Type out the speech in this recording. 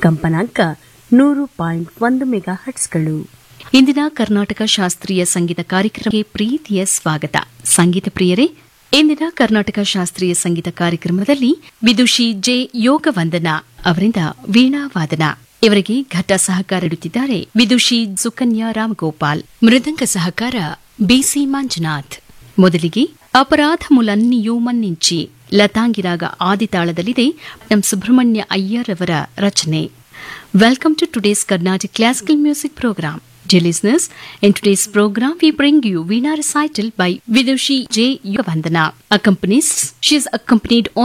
ಕಂಪನಾಂಕ ನೂರು ಪಾಯಿಂಟ್ ಒಂದು ಮೆಗಾ ಹಟ್ಸ್ಗಳು ಇಂದಿನ ಕರ್ನಾಟಕ ಶಾಸ್ತ್ರೀಯ ಸಂಗೀತ ಕಾರ್ಯಕ್ರಮಕ್ಕೆ ಪ್ರೀತಿಯ ಸ್ವಾಗತ ಸಂಗೀತ ಪ್ರಿಯರೇ ಇಂದಿನ ಕರ್ನಾಟಕ ಶಾಸ್ತ್ರೀಯ ಸಂಗೀತ ಕಾರ್ಯಕ್ರಮದಲ್ಲಿ ವಿದುಷಿ ಜೆ ಯೋಗವಂದನ ಅವರಿಂದ ವೀಣಾ ವಾದನ ಇವರಿಗೆ ಘಟ ಸಹಕಾರ ನೀಡುತ್ತಿದ್ದಾರೆ ವಿದುಷಿ ಸುಕನ್ಯಾ ರಾಮಗೋಪಾಲ್ ಮೃದಂಗ ಸಹಕಾರ ಬಿಸಿ ಮಂಜುನಾಥ್ ಮೊದಲಿಗೆ ಅಪರಾಧ ಮುಲನ್ನಿಯೂ ಮನ್ನಿಂಚಿ ಲತಾಂಗಿರಾಗ ಆದಿತಾಳದಲ್ಲಿದೆ ಎಂ ಸುಬ್ರಹ್ಮಣ್ಯ ಅಯ್ಯರ್ ಅವರ ರಚನೆ Welcome to today's Carnatic Classical Music Program. Dear listeners, in today's program we bring you Veena recital by Vidushi J. Yogavandana. Accompanies, she is accompanied on